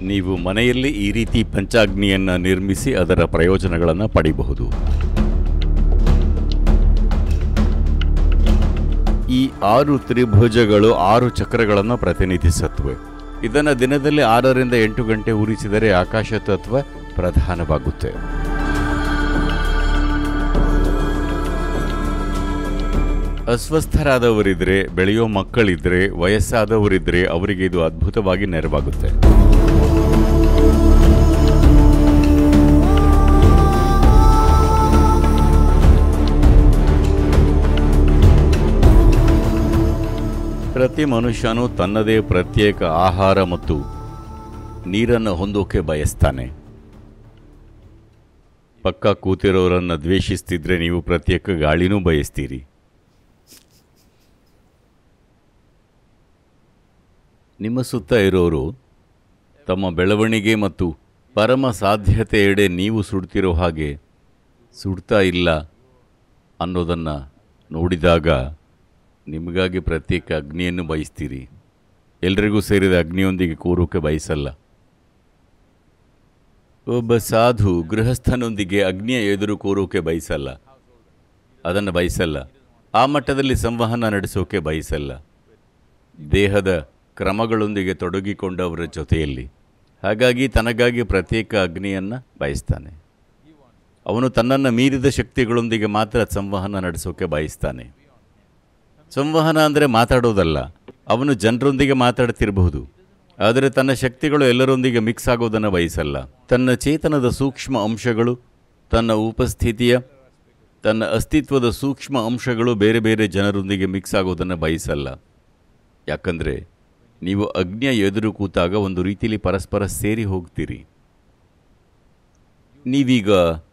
ನೀವು ಮನೆಯಲ್ಲಿ ಈ ರೀತಿ ಪಂಚಾಗ್ನಿಯನ್ನು ನಿರ್ಮಿಸಿ ಅದರ ಪ್ರಯೋಜನಗಳನ್ನು ಪಡಿಬಹುದು ಈ ಆರು ತ್ರಿಭುಜಗಳು ಆರು ಚಕ್ರಗಳನ್ನು ಪ್ರತಿನಿಧಿಸುತ್ತವೆ ಇದನ್ನು ದಿನದಲ್ಲಿ ಆರರಿಂದ ಎಂಟು ಗಂಟೆ ಉರಿಸಿದರೆ ಆಕಾಶ ತತ್ವ ಪ್ರಧಾನವಾಗುತ್ತೆ ಅಸ್ವಸ್ಥರಾದವರಿದ್ರೆ ಬೆಳೆಯೋ ಮಕ್ಕಳಿದ್ರೆ ವಯಸ್ಸಾದವರಿದ್ರೆ ಅವರಿಗೆ ಇದು ಅದ್ಭುತವಾಗಿ ನೆರವಾಗುತ್ತೆ ಪ್ರತಿ ಮನುಷ್ಯನು ತನ್ನದೇ ಪ್ರತ್ಯೇಕ ಆಹಾರ ಮತ್ತು ನೀರನ್ನು ಹೊಂದೋಕೆ ಬಯಸ್ತಾನೆ ಪಕ್ಕ ಕೂತಿರೋರನ್ನು ದ್ವೇಷಿಸ್ತಿದ್ರೆ ನೀವು ಪ್ರತ್ಯೇಕ ಗಾಳಿನೂ ಬಯಸ್ತೀರಿ ನಿಮ್ಮ ಸುತ್ತ ಇರೋರು ತಮ್ಮ ಬೆಳವಣಿಗೆ ಮತ್ತು ಪರಮ ಸಾಧ್ಯತೆಯೆಡೆ ನೀವು ಸುಡ್ತಿರೋ ಹಾಗೆ ಸುಡ್ತಾ ಇಲ್ಲ ಅನ್ನೋದನ್ನು ನೋಡಿದಾಗ ನಿಮಗಾಗಿ ಪ್ರತ್ಯೇಕ ಅಗ್ನಿಯನ್ನು ಬಯಸ್ತೀರಿ ಎಲ್ರಿಗೂ ಸೇರಿದ ಅಗ್ನಿಯೊಂದಿಗೆ ಕೂರೋಕೆ ಬಯಸಲ್ಲ ಒಬ್ಬ ಸಾಧು ಗೃಹಸ್ಥನೊಂದಿಗೆ ಅಗ್ನಿಯ ಎದುರು ಕೂರೋಕೆ ಬಯಸಲ್ಲ ಅದನ್ನು ಬಯಸಲ್ಲ ಆ ಮಟ್ಟದಲ್ಲಿ ಸಂವಹನ ನಡೆಸೋಕೆ ಬಯಸಲ್ಲ ದೇಹದ ಕ್ರಮಗಳೊಂದಿಗೆ ತೊಡಗಿಕೊಂಡವರ ಜೊತೆಯಲ್ಲಿ ಹಾಗಾಗಿ ತನಗಾಗಿ ಪ್ರತ್ಯೇಕ ಅಗ್ನಿಯನ್ನು ಬಯಸ್ತಾನೆ ಅವನು ತನ್ನನ್ನು ಮೀರಿದ ಶಕ್ತಿಗಳೊಂದಿಗೆ ಮಾತ್ರ ಸಂವಹನ ನಡೆಸೋಕೆ ಬಯಸ್ತಾನೆ ಸಂವಹನ ಅಂದರೆ ಮಾತಾಡೋದಲ್ಲ ಅವನು ಜನರೊಂದಿಗೆ ಮಾತಾಡ್ತಿರಬಹುದು ಆದರೆ ತನ್ನ ಶಕ್ತಿಗಳು ಎಲ್ಲರೊಂದಿಗೆ ಮಿಕ್ಸ್ ಆಗೋದನ್ನು ಬಯಸಲ್ಲ ತನ್ನ ಚೇತನದ ಸೂಕ್ಷ್ಮ ಅಂಶಗಳು ತನ್ನ ಉಪಸ್ಥಿತಿಯ ತನ್ನ ಅಸ್ತಿತ್ವದ ಸೂಕ್ಷ್ಮ ಅಂಶಗಳು ಬೇರೆ ಬೇರೆ ಜನರೊಂದಿಗೆ ಮಿಕ್ಸ್ ಆಗೋದನ್ನು ಬಯಸಲ್ಲ ಯಾಕಂದರೆ ನೀವು ಅಗ್ನಿಯ ಎದುರು ಕೂತಾಗ ಒಂದು ರೀತಿಯಲ್ಲಿ ಪರಸ್ಪರ ಸೇರಿ ಹೋಗ್ತೀರಿ ನೀವೀಗ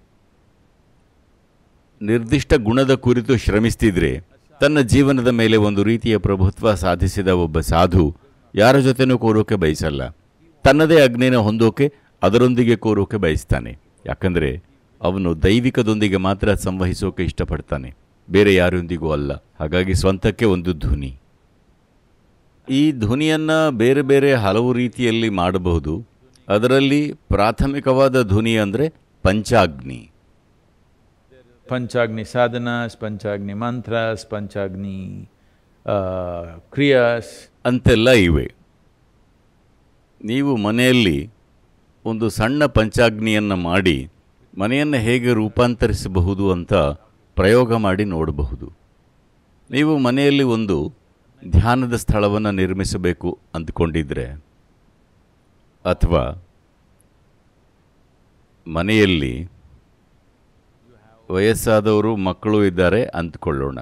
ನಿರ್ದಿಷ್ಟ ಗುಣದ ಕುರಿತು ಶ್ರಮಿಸ್ತಿದ್ರೆ ತನ್ನ ಜೀವನದ ಮೇಲೆ ಒಂದು ರೀತಿಯ ಪ್ರಭುತ್ವ ಸಾಧಿಸಿದ ಒಬ್ಬ ಸಾಧು ಯಾರ ಜೊತೆನೂ ಕೋರೋಕೆ ಬಯಸಲ್ಲ ತನ್ನದೇ ಅಗ್ನಿನ ಹೊಂದೋಕೆ ಅದರೊಂದಿಗೆ ಕೋರೋಕೆ ಬಯಸ್ತಾನೆ ಯಾಕಂದರೆ ಅವನು ದೈವಿಕದೊಂದಿಗೆ ಮಾತ್ರ ಸಂವಹಿಸೋಕೆ ಇಷ್ಟಪಡ್ತಾನೆ ಬೇರೆ ಯಾರೊಂದಿಗೂ ಅಲ್ಲ ಹಾಗಾಗಿ ಸ್ವಂತಕ್ಕೆ ಒಂದು ಧ್ವನಿ ಈ ಧ್ವನಿಯನ್ನು ಬೇರೆ ಬೇರೆ ಹಲವು ರೀತಿಯಲ್ಲಿ ಮಾಡಬಹುದು ಅದರಲ್ಲಿ ಪ್ರಾಥಮಿಕವಾದ ಧ್ವನಿ ಅಂದರೆ ಪಂಚಾಗ್ನಿ Panchagni sadhanas, Panchagni mantras, Panchagni uh, kriyas. ಅಂತೆಲ್ಲ ಇವೆ ನೀವು ಮನೆಯಲ್ಲಿ ಒಂದು ಸಣ್ಣ ಪಂಚಾಗ್ನಿಯನ್ನು ಮಾಡಿ ಮನೆಯನ್ನು ಹೇಗೆ ರೂಪಾಂತರಿಸಬಹುದು ಅಂತ ಪ್ರಯೋಗ ಮಾಡಿ ನೋಡಬಹುದು ನೀವು ಮನೆಯಲ್ಲಿ ಒಂದು ಧ್ಯಾನದ ಸ್ಥಳವನ್ನು ನಿರ್ಮಿಸಬೇಕು ಅಂದ್ಕೊಂಡಿದ್ರೆ ಅಥವಾ ಮನೆಯಲ್ಲಿ ವಯಸ್ಸಾದವರು ಮಕ್ಕಳು ಇದ್ದಾರೆ ಅಂದ್ಕೊಳ್ಳೋಣ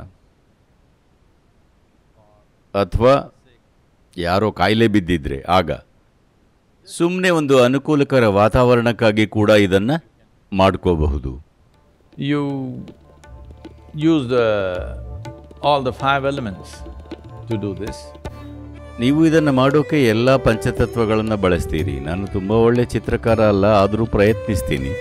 ಅಥವಾ ಯಾರೋ ಕಾಯಿಲೆ ಬಿದ್ದಿದ್ರೆ ಆಗ ಸುಮ್ಮನೆ ಒಂದು ಅನುಕೂಲಕರ ವಾತಾವರಣಕ್ಕಾಗಿ ಕೂಡ ಇದನ್ನು ಮಾಡ್ಕೋಬಹುದು You use the, all the five elements to do this. ನೀವು ಇದನ್ನು ಮಾಡೋಕೆ ಎಲ್ಲ ಪಂಚತತ್ವಗಳನ್ನು ಬಳಸ್ತೀರಿ ನಾನು ತುಂಬ ಒಳ್ಳೆ ಚಿತ್ರಕಾರ ಅಲ್ಲ ಆದರೂ ಪ್ರಯತ್ನಿಸ್ತೀನಿ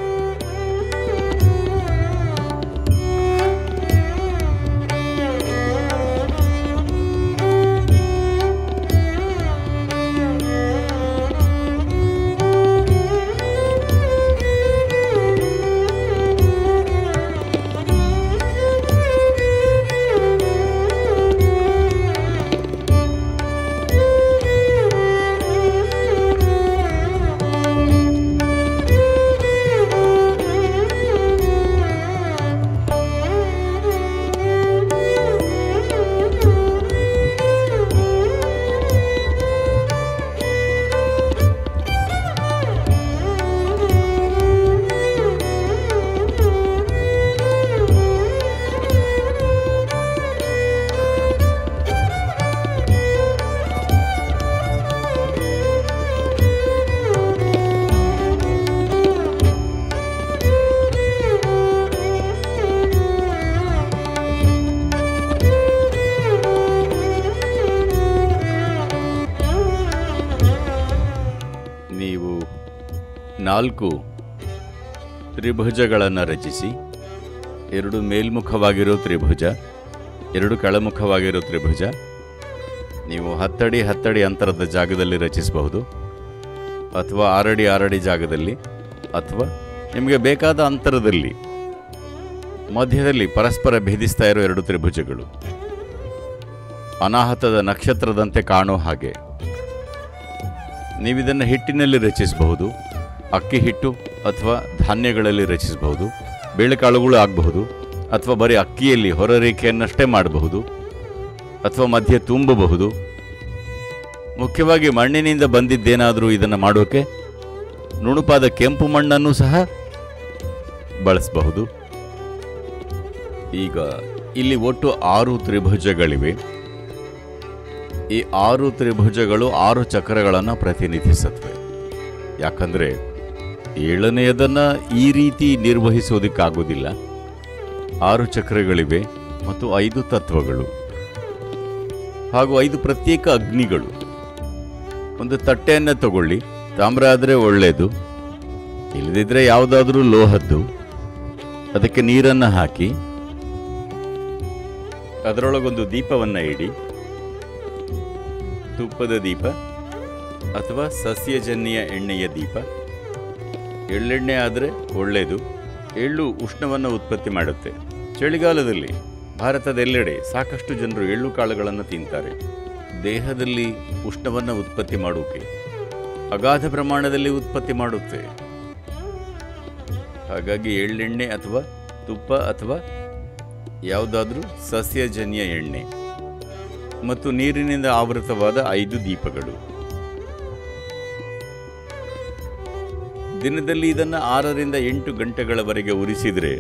ನೀವು ನಾಲ್ಕು ತ್ರಿಭುಜಗಳನ್ನು ರಚಿಸಿ ಎರಡು ಮೇಲ್ಮುಖವಾಗಿರೋ ತ್ರಿಭುಜ ಎರಡು ಕೆಳಮುಖವಾಗಿರೋ ತ್ರಿಭುಜ ನೀವು ಹತ್ತಡಿ ಹತ್ತಡಿ ಅಂತರದ ಜಾಗದಲ್ಲಿ ರಚಿಸಬಹುದು ಅಥವಾ ಆರಡಿ ಆರಡಿ ಜಾಗದಲ್ಲಿ ಅಥವಾ ನಿಮಗೆ ಬೇಕಾದ ಅಂತರದಲ್ಲಿ ಮಧ್ಯದಲ್ಲಿ ಪರಸ್ಪರ ಭೇದಿಸ್ತಾ ಇರೋ ಎರಡು ತ್ರಿಭುಜಗಳು ಅನಾಹತದ ನಕ್ಷತ್ರದಂತೆ ಕಾಣೋ ಹಾಗೆ ನೀವಿದನ್ನು ಹಿಟ್ಟಿನಲ್ಲಿ ರಚಿಸಬಹುದು ಅಕ್ಕಿ ಹಿಟ್ಟು ಅಥವಾ ಧಾನ್ಯಗಳಲ್ಲಿ ರಚಿಸಬಹುದು ಬೇಳೆಕಾಳುಗಳು ಆಗಬಹುದು ಅಥವಾ ಬರೀ ಅಕ್ಕಿಯಲ್ಲಿ ಹೊರರೇಖೆಯನ್ನಷ್ಟೇ ಮಾಡಬಹುದು ಅಥವಾ ಮಧ್ಯೆ ತುಂಬಬಹುದು ಮುಖ್ಯವಾಗಿ ಮಣ್ಣಿನಿಂದ ಬಂದಿದ್ದೇನಾದರೂ ಇದನ್ನು ಮಾಡೋಕೆ ನುಣುಪಾದ ಕೆಂಪು ಮಣ್ಣನ್ನು ಸಹ ಬಳಸಬಹುದು ಈಗ ಇಲ್ಲಿ ಒಟ್ಟು ಆರು ತ್ರಿಭುಜಗಳಿವೆ ಈ ಆರು ತ್ರಿಭುಜಗಳು ಆರು ಚಕ್ರಗಳನ್ನು ಪ್ರತಿನಿಧಿಸುತ್ತವೆ ಯಾಕಂದ್ರೆ ಏಳನೆಯದನ್ನ ಈ ರೀತಿ ನಿರ್ವಹಿಸೋದಕ್ಕಾಗೋದಿಲ್ಲ ಆರು ಚಕ್ರಗಳಿವೆ ಮತ್ತು ಐದು ತತ್ವಗಳು ಹಾಗೂ ಐದು ಪ್ರತ್ಯೇಕ ಅಗ್ನಿಗಳು ಒಂದು ತಟ್ಟೆಯನ್ನು ತಗೊಳ್ಳಿ ತಾಮ್ರ ಆದರೆ ಒಳ್ಳೆಯದು ಇಲ್ಲದಿದ್ದರೆ ಯಾವುದಾದ್ರೂ ಲೋಹದ್ದು ಅದಕ್ಕೆ ನೀರನ್ನು ಹಾಕಿ ಅದರೊಳಗೊಂದು ದೀಪವನ್ನು ಇಡಿ ತುಪ್ಪದ ದೀಪ ಅಥವಾ ಸಸ್ಯಜನ್ಯ ಎಣ್ಣೆಯ ದೀಪ ಎಳ್ಳೆಣ್ಣೆ ಆದರೆ ಒಳ್ಳೆಯದು ಎಳ್ಳು ಉಷ್ಣವನ್ನು ಉತ್ಪತ್ತಿ ಮಾಡುತ್ತೆ ಚಳಿಗಾಲದಲ್ಲಿ ಭಾರತದೆಲ್ಲೆಡೆ ಸಾಕಷ್ಟು ಜನರು ಎಳ್ಳು ಕಾಳುಗಳನ್ನು ತಿಂತಾರೆ ದೇಹದಲ್ಲಿ ಉಷ್ಣವನ್ನು ಉತ್ಪತ್ತಿ ಮಾಡೋಕೆ ಅಗಾಧ ಪ್ರಮಾಣದಲ್ಲಿ ಉತ್ಪತ್ತಿ ಮಾಡುತ್ತೆ ಹಾಗಾಗಿ ಎಳ್ಳೆಣ್ಣೆ ಅಥವಾ ತುಪ್ಪ ಅಥವಾ ಯಾವುದಾದ್ರೂ ಸಸ್ಯಜನ್ಯ ಎಣ್ಣೆ ಮತ್ತು ನೀರಿನಿಂದ ಆವೃತವಾದ ಐದು ದೀಪಗಳು ದಿನದಲ್ಲಿ ಇದನ್ನು ಆರರಿಂದ ಎಂಟು ಗಂಟೆಗಳವರೆಗೆ ಉರಿಸಿದರೆ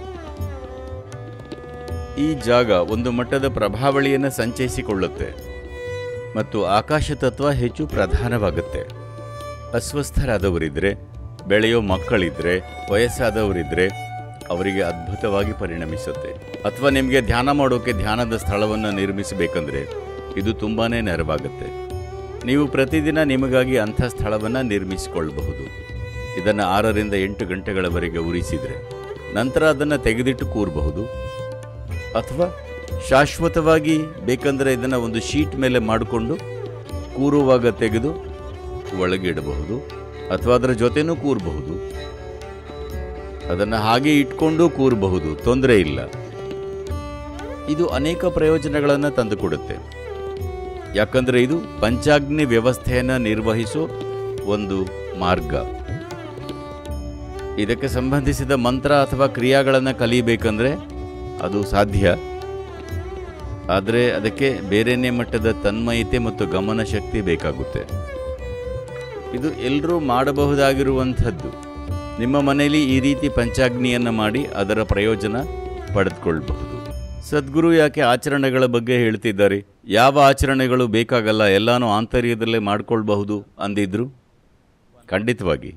ಈ ಜಾಗ ಒಂದು ಮಟ್ಟದ ಪ್ರಭಾವಳಿಯನ್ನು ಸಂಚಯಿಸಿಕೊಳ್ಳುತ್ತೆ ಮತ್ತು ಆಕಾಶ ತತ್ವ ಹೆಚ್ಚು ಪ್ರಧಾನವಾಗುತ್ತೆ ಅಸ್ವಸ್ಥರಾದವರಿದ್ರೆ ಬೆಳೆಯೋ ಮಕ್ಕಳಿದ್ರೆ ವಯಸ್ಸಾದವರಿದ್ರೆ ಅವರಿಗೆ ಅದ್ಭುತವಾಗಿ ಪರಿಣಮಿಸುತ್ತೆ ಅಥವಾ ನಿಮಗೆ ಧ್ಯಾನ ಮಾಡೋಕೆ ಧ್ಯಾನದ ಸ್ಥಳವನ್ನು ನಿರ್ಮಿಸಬೇಕಂದ್ರೆ ಇದು ತುಂಬಾನೇ ನೆರವಾಗುತ್ತೆ ನೀವು ಪ್ರತಿದಿನ ನಿಮಗಾಗಿ ಅಂಥ ಸ್ಥಳವನ್ನು ನಿರ್ಮಿಸಿಕೊಳ್ಳಬಹುದು ಇದನ್ನು ಆರರಿಂದ ಎಂಟು ಗಂಟೆಗಳವರೆಗೆ ಉರಿಸಿದರೆ ನಂತರ ಅದನ್ನು ತೆಗೆದಿಟ್ಟು ಕೂರಬಹುದು ಅಥವಾ ಶಾಶ್ವತವಾಗಿ ಬೇಕಂದರೆ ಇದನ್ನು ಒಂದು ಶೀಟ್ ಮೇಲೆ ಮಾಡಿಕೊಂಡು ಕೂರುವಾಗ ತೆಗೆದು ಒಳಗಿಡಬಹುದು ಅಥವಾ ಅದರ ಜೊತೆನೂ ಕೂರಬಹುದು ಅದನ್ನು ಹಾಗೆ ಇಟ್ಕೊಂಡು ಕೂರಬಹುದು ತೊಂದರೆ ಇಲ್ಲ ಇದು ಅನೇಕ ಪ್ರಯೋಜನಗಳನ್ನು ತಂದುಕೊಡುತ್ತೆ ಯಾಕಂದರೆ ಇದು ಪಂಚಾಗ್ನಿ ವ್ಯವಸ್ಥೆಯನ್ನು ನಿರ್ವಹಿಸೋ ಒಂದು ಮಾರ್ಗ ಇದಕ್ಕೆ ಸಂಬಂಧಿಸಿದ ಮಂತ್ರ ಅಥವಾ ಕ್ರಿಯಾಗಳನ್ನು ಕಲಿಯಬೇಕಂದ್ರೆ ಅದು ಸಾಧ್ಯ ಆದರೆ ಅದಕ್ಕೆ ಬೇರೆನೇ ಮಟ್ಟದ ತನ್ಮಯತೆ ಮತ್ತು ಗಮನ ಶಕ್ತಿ ಬೇಕಾಗುತ್ತೆ ಇದು ಎಲ್ಲರೂ ಮಾಡಬಹುದಾಗಿರುವಂಥದ್ದು ನಿಮ್ಮ ಮನೆಯಲ್ಲಿ ಈ ರೀತಿ ಪಂಚಾಗ್ನಿಯನ್ನು ಮಾಡಿ ಅದರ ಪ್ರಯೋಜನ ಪಡೆದುಕೊಳ್ಬಹುದು ಸದ್ಗುರು ಯಾಕೆ ಆಚರಣೆಗಳ ಬಗ್ಗೆ ಹೇಳ್ತಿದ್ದಾರೆ ಯಾವ ಆಚರಣೆಗಳು ಬೇಕಾಗಲ್ಲ ಎಲ್ಲಾನು ಆಂತರ್ಯದಲ್ಲೇ ಮಾಡ್ಕೊಳ್ಬಹುದು ಅಂದಿದ್ರು ಖಂಡಿತವಾಗಿ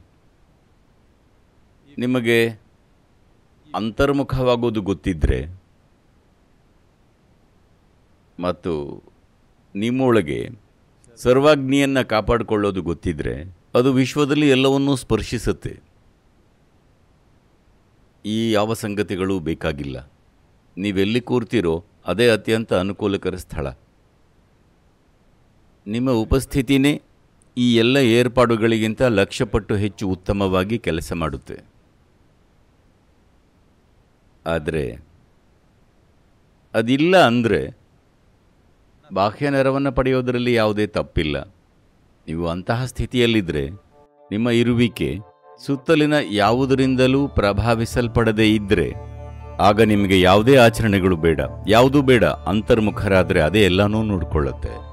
ನಿಮಗೆ ಅಂತರ್ಮುಖವಾಗೋದು ಗೊತ್ತಿದ್ರೆ ಮತ್ತು ನಿಮ್ಮೊಳಗೆ ಸರ್ವಾಗ್ನಿಯನ್ನು ಕಾಪಾಡಿಕೊಳ್ಳೋದು ಗೊತ್ತಿದ್ರೆ ಅದು ವಿಶ್ವದಲ್ಲಿ ಎಲ್ಲವನ್ನೂ ಸ್ಪರ್ಶಿಸುತ್ತೆ ಈ ಯಾವ ಸಂಗತಿಗಳು ಬೇಕಾಗಿಲ್ಲ ನೀವೆಲ್ಲಿ ಕೂರ್ತಿರೋ ಅದೇ ಅತ್ಯಂತ ಅನುಕೂಲಕರ ಸ್ಥಳ ನಿಮ್ಮ ಉಪಸ್ಥಿತಿನೇ ಈ ಎಲ್ಲ ಏರ್ಪಾಡುಗಳಿಗಿಂತ ಲಕ್ಷಪಟ್ಟು ಹೆಚ್ಚು ಉತ್ತಮವಾಗಿ ಕೆಲಸ ಮಾಡುತ್ತೆ ಆದರೆ ಅದಿಲ್ಲ ಅಂದರೆ ಬಾಹ್ಯ ನೆರವನ್ನು ಪಡೆಯೋದರಲ್ಲಿ ಯಾವುದೇ ತಪ್ಪಿಲ್ಲ ನೀವು ಅಂತಹ ಸ್ಥಿತಿಯಲ್ಲಿದ್ದರೆ ನಿಮ್ಮ ಇರುವಿಕೆ ಸುತ್ತಲಿನ ಯಾವುದರಿಂದಲೂ ಪ್ರಭಾವಿಸಲ್ಪಡದೇ ಇದ್ದರೆ ಆಗ ನಿಮಗೆ ಯಾವುದೇ ಆಚರಣೆಗಳು ಬೇಡ ಯಾವುದೂ ಬೇಡ ಅಂತರ್ಮುಖರಾದರೆ ಅದೇ ಎಲ್ಲನೂ ನೋಡಿಕೊಳ್ಳುತ್ತೆ